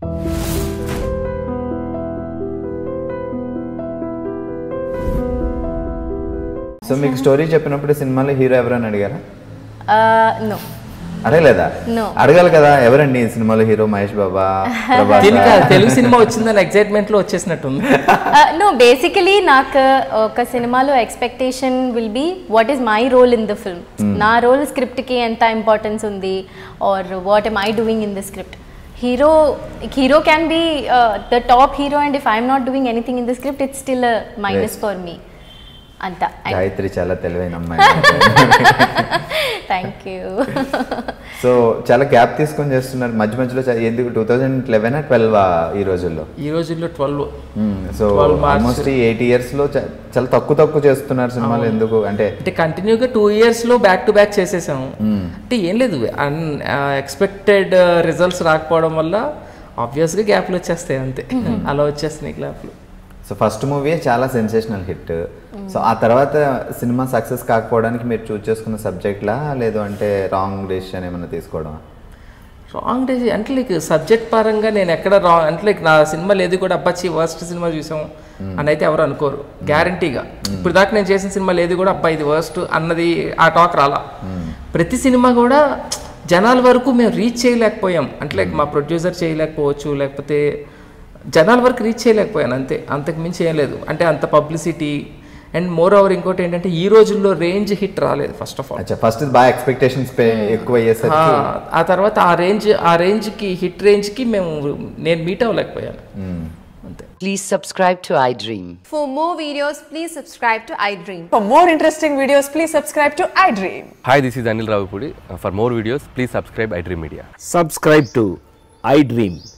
So మీకు story చెప్పినప్పుడు సినిమాలో హీరో ఎవరని అడిగారా నో అడగలేదా No. అడగాలి కదా ఎవరండి ఈ సినిమాలో హీరో మహేష్ బాబా ప్రభాస్ దీనికి ఆ తెలుగు సినిమా వచ్చిందని ఎక్సైట్మెంట్ లో వచ్చేసినట్టుంది నో బేసికలీ నాకు ఒక సినిమాలో expectation will be what is my role in the film నా రోల్ స్క్రిప్ట్కి ఎంత ఇంపార్టెన్స్ ఉంది or what am I doing in the script hero hero can be the top hero and if I'm not doing anything in the script it's still minus for me అంత గాయత్రి చాలా తెలివైన అమ్మాయి thank you so చాలా gap తీసుకొని చేస్తున్నారు మధ్య మధ్యలో చా- ఎందుకు టూ థౌజండ్ లెవెన్ ట్వెల్వ్ ఈ రోజుల్లో ఈ రోజుల్లో twelve so 12 March. Almost eight years లో చా- చాలా తక్కువ తక్కువ చేస్తున్నారు సినిమాలు ఎందుకు అంటే అంటే కంటిన్యూగా టూ ఇయర్స్ లో బ్యాక్ టు బ్యాక్ చేసేసాము అంటే ఏం లేదు అన్ ఎక్స్పెక్టెడ్ రిజల్ట్స్ రాకపోవడం వల్ల ఆబ్వియస్గా గ్యాప్లు వచ్చేస్తాయి అంతే అలా వచ్చేస్తున్నాయి గ్యాప్లు సో ఫస్ట్ మూవీ చాలా సెన్సేషనల్ హిట్ సో ఆ తర్వాత సినిమా సక్సెస్ కాకపోవడానికి మీరు చూస్ చేసుకున్న సబ్జెక్ట్లా లేదు అంటే రాంగ్ డెసిషన్ ఏమైనా తీసుకోవడం రాంగ్ డేస్ అంటే లైక్ సబ్జెక్ట్ పరంగా నేను ఎక్కడ రాంగ్ అంటే లైక్ నా సినిమాలు ఏది కూడా అబ్బాచి వర్స్ట్ సినిమా చూసాం అని అయితే ఎవరు అనుకోరు గ్యారంటీగా ఇప్పుడు దాకా నేను చేసిన సినిమాలు ఏది కూడా అబ్బా ఇది వర్స్ట్ అన్నది ఆ టాక్ రాలా ప్రతి సినిమా కూడా జనాల వరకు మేము రీచ్ చేయలేకపోయాం అంటే లైక్ మా ప్రొడ్యూసర్ చేయలేకపోవచ్చు లేకపోతే జనాల వరకు రీచ్ చేయలేకపోయాను అంతే అంతకు మించి ఏం లేదు అంటే అంత పబ్లిసిటీ అండ్ మోర్ ఓవర్ ఇంకోటి ఏంటంటే ఈ రోజుల్లో రేంజ్ హిట్ రాలేదు ఫస్ట్ ఆఫ్ ఆల్ అచ్చా ఫస్ట్ బాగా ఎక్స్పెక్టేషన్స్ ఎక్కువ అయ్యేసరికి ఆ, ఆ తర్వాత ఆ రేంజ్ ఆ రేంజ్కి హిట్ రేంజ్కి మేము నేను మీట్ అవ్వలేకపోయాను మ్మ్. అంతే Please subscribe to iDream. For more videos, please subscribe to iDream. For more interesting videos, please subscribe to iDream. Hi, this is Anil Ravipudi. Uh, For more videos, please subscribe iDream Media. subscribe to iDream.